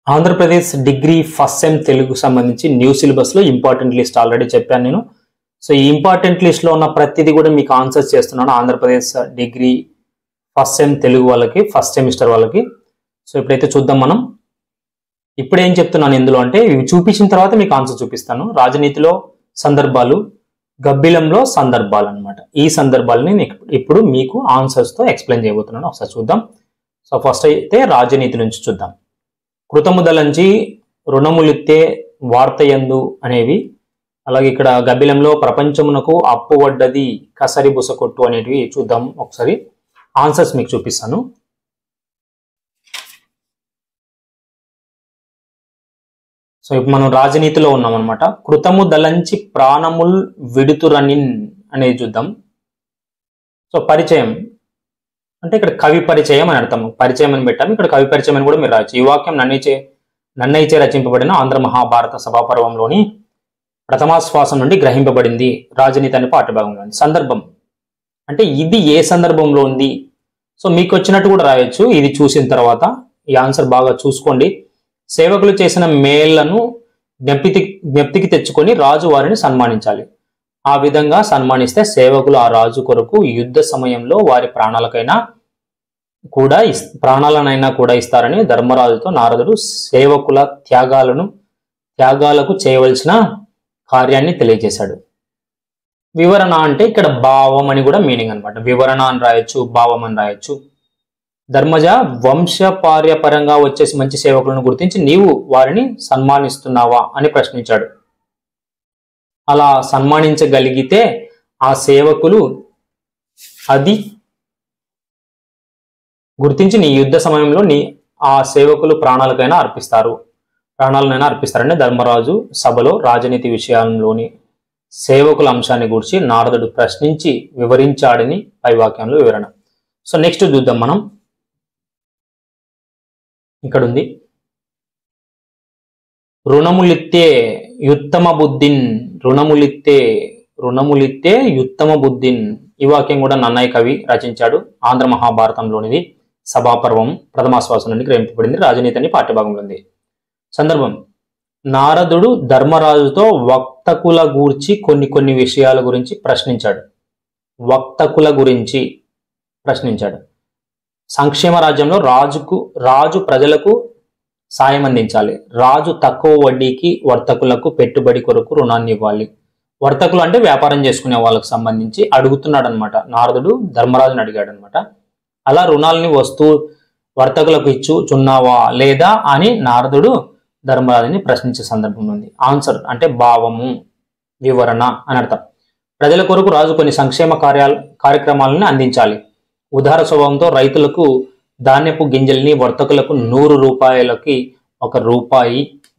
Andhra Pradesh degree first sem Telugu సంబంధించి new సిలబస్లో important list already చెప్పాను నేను సో ఈ ఇంపార్టెంట్ లిస్ట్లో ఉన్న ప్రతిదీ కూడా మీకు ఆన్సర్స్ చేస్తున్నాను Andhra Pradesh degree first sem Telugu వాళ్ళకి ఫస్ట్ సెమిస్టర్ వాళ్ళకి సో ఇప్పుడైతే చూద్దాం మనం ఇప్పుడు ఏం చెప్తున్నాను ఇందులో అంటే ఇవి చూపించిన తర్వాత మీకు ఆన్సర్ చూపిస్తాను రాజనీతిలో సందర్భాలు గబ్బిలంలో సందర్భాలు అన్నమాట ఈ సందర్భాలని నేను ఇప్పుడు మీకు ఆన్సర్స్తో ఎక్స్ప్లెయిన్ చేయబోతున్నాను ఒకసారి చూద్దాం సో ఫస్ట్ అయితే రాజనీతి నుంచి చూద్దాం కృతముదలంచి రుణములిత్తే వార్తయందు అనేవి అలాగే ఇక్కడ గబ్బిలంలో ప్రపంచమునకు అప్పు వడ్డది కసరి బుసకొట్టు అనేటివి చూద్దాం ఒకసారి ఆన్సర్స్ మీకు చూపిస్తాను సో ఇప్పుడు మనం రాజనీతిలో ఉన్నాం అనమాట కృతము దలంచి ప్రాణముల్ విడుతురనిన్ అనేది చూద్దాం సో పరిచయం అంటే ఇక్కడ కవి పరిచయం అని అర్థం పరిచయం అని పెట్టాము ఇక్కడ కవి పరిచయం అని కూడా మీరు రాయొచ్చు ఈ వాక్యం నన్నైచే నన్నైచే రచింపబడిన ఆంధ్ర మహాభారత సభాపర్వంలోని ప్రథమాశ్వాసం నుండి గ్రహింపబడింది రాజనీతి అనే పాఠభాగంలో సందర్భం అంటే ఇది ఏ సందర్భంలో ఉంది సో మీకు వచ్చినట్టు కూడా రాయొచ్చు ఇది చూసిన తర్వాత ఈ ఆన్సర్ బాగా చూసుకోండి సేవకులు చేసిన మేళ్లను జ్ఞప్తికి జ్ఞప్తికి తెచ్చుకొని రాజు వారిని సన్మానించాలి ఆ విధంగా సన్మానిస్తే సేవకులు ఆ రాజు కొరకు యుద్ధ సమయంలో వారి ప్రాణాలకైనా కూడా ఇస్- ప్రాణాలనైనా కూడా ఇస్తారని ధర్మరాజుతో నారదుడు సేవకుల త్యాగాలను త్యాగాలకు చేయవలసిన కార్యాన్ని తెలియజేశాడు వివరణ అంటే ఇక్కడ భావం అని కూడా మీనింగ్ అన్నమాట వివరణ అని రాయొచ్చు భావం అని రాయొచ్చు ధర్మజ వంశపార్యపరంగా వచ్చేసి మంచి సేవకులను గుర్తించి నీవు వారిని సన్మానిస్తున్నావా అని ప్రశ్నించాడు అలా సన్మానించగలిగితే ఆ సేవకులు అది గుర్తించి నీ యుద్ధ సమయంలో నీ ఆ సేవకులు ప్రాణాలకైనా అర్పిస్తారు ప్రాణాలనైనా అర్పిస్తారని ధర్మరాజు సభలో రాజనీతి విషయంలోని సేవకుల అంశాన్ని గురించి నారదుడు ప్రశ్నించి వివరించాడని పై వాక్యంలో వివరణ సో నెక్స్ట్ చూద్దాం మనం ఇక్కడ ఉంది రుణములిత్తే యుత్తమ బుద్ధిన్ రుణములిత్తే రుణములిత్తే యుత్తమ బుద్ధిన్ ఈ వాక్యం కూడా నన్నయ్య కవి రచించాడు ఆంధ్ర మహాభారతంలోనిది సభాపర్వం ప్రథమాశ్వాసం నుండి గ్రహింపబడింది రాజనీతి అని పాఠ్యభాగంలో ఉంది సందర్భం నారదుడు ధర్మరాజుతో వక్తకుల గూర్చి కొన్ని కొన్ని విషయాల గురించి ప్రశ్నించాడు వక్తకుల గురించి ప్రశ్నించాడు సంక్షేమ రాజ్యంలో రాజుకు రాజు ప్రజలకు సాయం అందించాలి రాజు తక్కువ వడ్డీకి వర్తకులకు పెట్టుబడి కొరకు రుణాన్ని ఇవ్వాలి వర్తకులు అంటే వ్యాపారం చేసుకునే వాళ్ళకు సంబంధించి అడుగుతున్నాడు అనమాట నారదుడు ధర్మరాజుని అడిగాడు అనమాట అలా రుణాలని వస్తూ వర్తకులకు ఇచ్చు చున్నావా లేదా అని నారదుడు ధర్మరాజుని ప్రశ్నించే సందర్భం ఉంది ఆన్సర్ అంటే భావము వివరణ అని అర్థం ప్రజల కొరకు రాజు కొన్ని సంక్షేమ కార్యాల కార్యక్రమాలను అందించాలి ఉదార స్వభావంతో రైతులకు ధాన్యపు గింజల్ని వర్తకులకు నూరు రూపాయలకి ఒక రూపాయి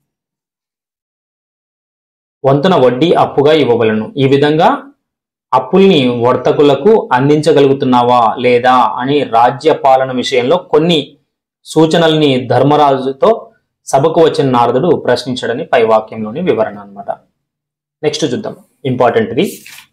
వంతున వడ్డీ అప్పుగా ఇవ్వవలను ఈ విధంగా అప్పుల్ని వర్తకులకు అందించగలుగుతున్నావా లేదా అని రాజ్య పాలన విషయంలో కొన్ని సూచనల్ని ధర్మరాజుతో సభకు వచ్చిన నారదుడు ప్రశ్నించడని పై వాక్యంలోని వివరణ అన్నమాట నెక్స్ట్ చూద్దాం ఇంపార్టెంట్ది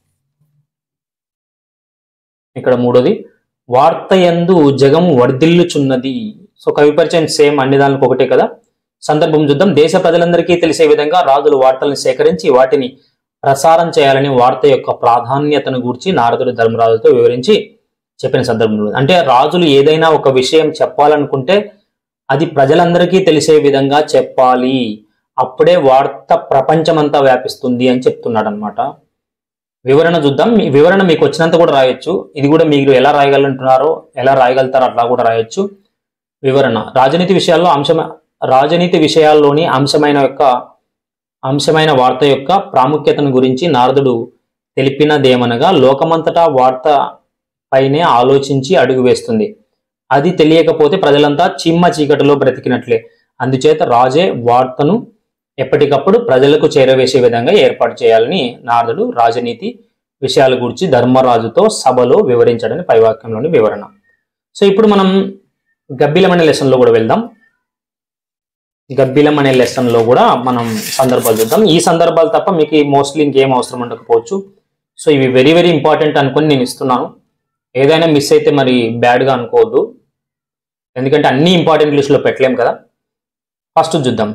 ఇక్కడ మూడోది వార్తయందు జగము వర్ధిల్లుచున్నది సో కవి పరిచయం సేమ్ అన్ని దానికి ఒకటే కదా సందర్భం చూద్దాం దేశ ప్రజలందరికీ తెలిసే విధంగా రాజులు వార్తలను సేకరించి వాటిని ప్రసారం చేయాలని వార్త యొక్క ప్రాధాన్యతను గూర్చి నారదుడు ధర్మరాజుతో వివరించి చెప్పిన సందర్భంలో అంటే రాజులు ఏదైనా ఒక విషయం చెప్పాలనుకుంటే అది ప్రజలందరికీ తెలిసే విధంగా చెప్పాలి అప్పుడే వార్త ప్రపంచమంతా వ్యాపిస్తుంది అని చెప్తున్నాడు అనమాట వివరణ చూద్దాం మీ వివరణ మీకు వచ్చినంత కూడా రాయొచ్చు ఇది కూడా మీరు ఎలా రాయగలంటున్నారో ఎలా రాయగలుగుతారో అట్లా కూడా రాయొచ్చు వివరణ రాజనీతి విషయాల్లో అంశం రాజనీతి విషయాల్లోని అంశమైన యొక్క అంశమైన వార్త యొక్క ప్రాముఖ్యతను గురించి నారదుడు తెలిపినదేమనగా లోకమంతటా వార్త పైనే ఆలోచించి అడుగు వేస్తుంది అది తెలియకపోతే ప్రజలంతా చిమ్మ చీకటిలో బ్రతికినట్లే అందుచేత రాజే వార్తను ఎప్పటికప్పుడు ప్రజలకు చేరవేసే విధంగా ఏర్పాటు చేయాలని నారదుడు రాజనీతి విషయాల గురించి ధర్మరాజుతో సభలో వివరించడని పైవాక్యంలోని వివరణ సో ఇప్పుడు మనం గబ్బిలం అనే లెసన్లో కూడా వెళ్దాం గబ్బిలం అనే లెసన్లో కూడా మనం సందర్భాలు చూద్దాం ఈ సందర్భాలు తప్ప మీకు మోస్ట్లీ ఇంకేం అవసరం ఉండకపోవచ్చు సో ఇవి వెరీ వెరీ ఇంపార్టెంట్ అనుకొని నేను ఇస్తున్నాను ఏదైనా మిస్ అయితే మరి బ్యాడ్గా అనుకోవద్దు ఎందుకంటే అన్ని ఇంపార్టెంట్ లిస్ట్లో పెట్టలేం కదా ఫస్ట్ చూద్దాం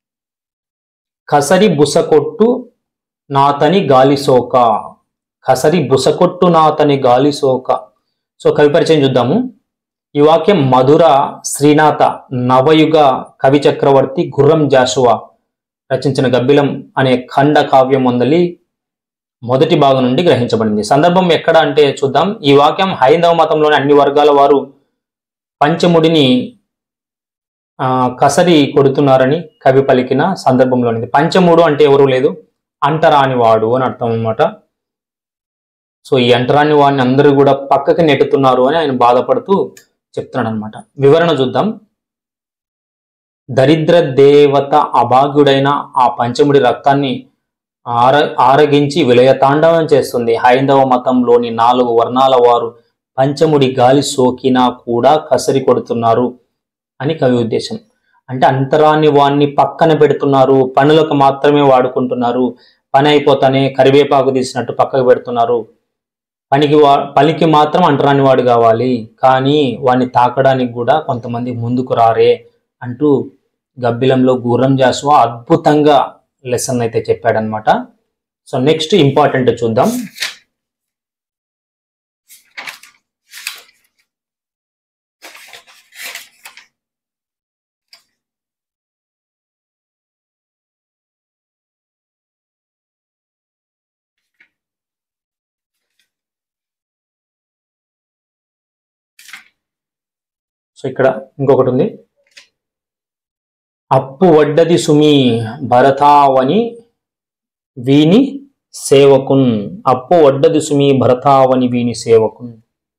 కసరి బుసకొట్టు నాతని గాలి సోక కసరి బుసకొట్టు నాతని గాలి సోక సో కవి పరిచయం చూద్దాము ఈ వాక్యం మధుర శ్రీనాథ నవయుగ కవి చక్రవర్తి గుర్రం జాషువా రచించిన గబ్బిలం అనే ఖండ కావ్యం వందలి మొదటి భాగం నుండి గ్రహించబడింది సందర్భం ఎక్కడ అంటే చూద్దాం ఈ వాక్యం హైందవ మతంలోని అన్ని వర్గాల వారు పంచముడిని ఆ, కసరి కొడుతున్నారని కవి పలికిన సందర్భంలోనిది పంచముడు అంటే ఎవరు లేదు అంటరాని వాడు అని అర్థం అన్నమాట సో ఈ అంటరాని వాడిని అందరూ కూడా పక్కకి నెట్టుతున్నారు అని ఆయన బాధపడుతూ చెప్తున్నాడు అనమాట వివరణ చూద్దాం దరిద్ర దేవత అభాగ్యుడైన ఆ పంచముడి రక్తాన్ని ఆర ఆరగించి విలయతాండవం చేస్తుంది హైందవ మతంలోని నాలుగు వర్ణాల వారు పంచముడి గాలి సోకినా కూడా కసరి కొడుతున్నారు అని కవి ఉద్దేశం అంటే అంతరాన్ని వాణ్ణి పక్కన పెడుతున్నారు పనులకు మాత్రమే వాడుకుంటున్నారు పని అయిపోతానే కరివేపాకు తీసినట్టు పక్కకు పెడుతున్నారు పనికి వా పనికి మాత్రం అంటరాని వాడు కావాలి కానీ వాడిని తాకడానికి కూడా కొంతమంది ముందుకు రారే అంటూ గబ్బిలంలో గుర్రం జాసువా అద్భుతంగా లెసన్ అయితే చెప్పాడనమాట సో నెక్స్ట్ ఇంపార్టెంట్ చూద్దాం సో ఇక్కడ ఇంకొకటి ఉంది అప్పు వడ్డది సుమి భరతావని వీని సేవకున్ అప్పు వడ్డది సుమి భరతావని వీని సేవకున్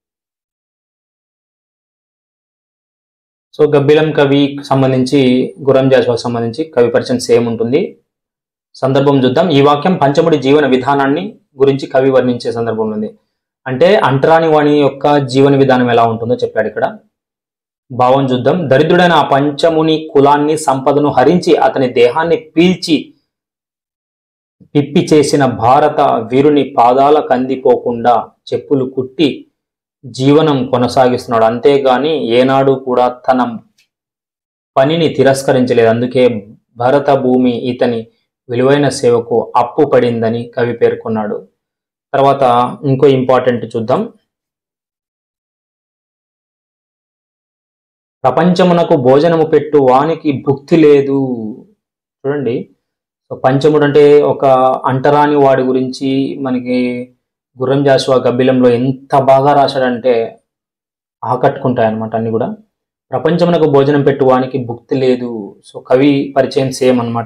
సో గబ్బిలం కవి సంబంధించి గురం జాస్వాకి సంబంధించి కవి పరిచయం సేమ్ ఉంటుంది సందర్భం చూద్దాం ఈ వాక్యం పంచముడి జీవన విధానాన్ని గురించి కవి వర్ణించే సందర్భంలో ఉంది అంటే అంటరాని వాణి యొక్క జీవన విధానం ఎలా ఉంటుందో చెప్పాడు ఇక్కడ భావం చూద్దాం దరిద్రుడైన ఆ పంచముని కులాన్ని సంపదను హరించి అతని దేహాన్ని పీల్చి పిప్పి చేసిన భారత వీరుని పాదాల కందిపోకుండా చెప్పులు కుట్టి జీవనం కొనసాగిస్తున్నాడు అంతేగాని ఏనాడు కూడా తన పనిని తిరస్కరించలేదు అందుకే భరత భూమి ఇతని విలువైన సేవకు అప్పు పడిందని కవి పేర్కొన్నాడు తర్వాత ఇంకో ఇంపార్టెంట్ చూద్దాం ప్రపంచమునకు భోజనము పెట్టు వానికి భుక్తి లేదు చూడండి సో పంచముడు అంటే ఒక అంటరాని వాడి గురించి మనకి గుర్రం జాషువా గబ్బిలంలో ఎంత బాగా రాశాడంటే ఆకట్టుకుంటాయన్నమాట అన్ని కూడా ప్రపంచమునకు భోజనం పెట్టు వానికి భుక్తి లేదు సో కవి పరిచయం సేమ్ అన్నమాట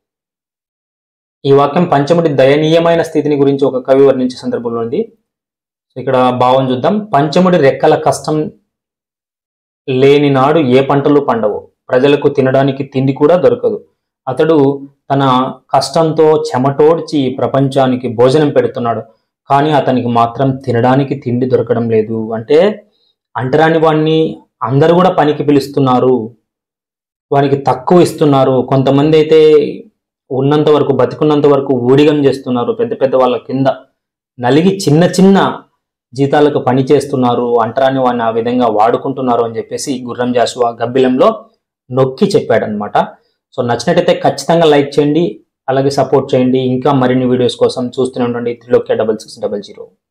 ఈ వాక్యం పంచముడి దయనీయమైన స్థితిని గురించి ఒక కవి వర్ణించే సందర్భంలో ఉంది సో ఇక్కడ భావం చూద్దాం పంచముడి రెక్కల కష్టం లేని నాడు ఏ పంటలు పండవు ప్రజలకు తినడానికి తిండి కూడా దొరకదు అతడు తన కష్టంతో చెమటోడ్చి ఈ ప్రపంచానికి భోజనం పెడుతున్నాడు కానీ అతనికి మాత్రం తినడానికి తిండి దొరకడం లేదు అంటే అంటరాని వాడిని అందరూ కూడా పనికి పిలుస్తున్నారు వానికి తక్కువ ఇస్తున్నారు కొంతమంది అయితే ఉన్నంత వరకు బతికున్నంత వరకు ఊడిగం చేస్తున్నారు పెద్ద పెద్ద వాళ్ళ కింద నలిగి చిన్న చిన్న జీతాలకు పని చేస్తున్నారు అంటరాని వాడిని ఆ విధంగా వాడుకుంటున్నారు అని చెప్పేసి గుర్రం జాషువా గబ్బిలంలో నొక్కి చెప్పాడనమాట సో నచ్చినట్టయితే ఖచ్చితంగా లైక్ చేయండి అలాగే సపోర్ట్ చేయండి ఇంకా మరిన్ని వీడియోస్ కోసం చూస్తూనే ఉండండి Trilokya double six double zero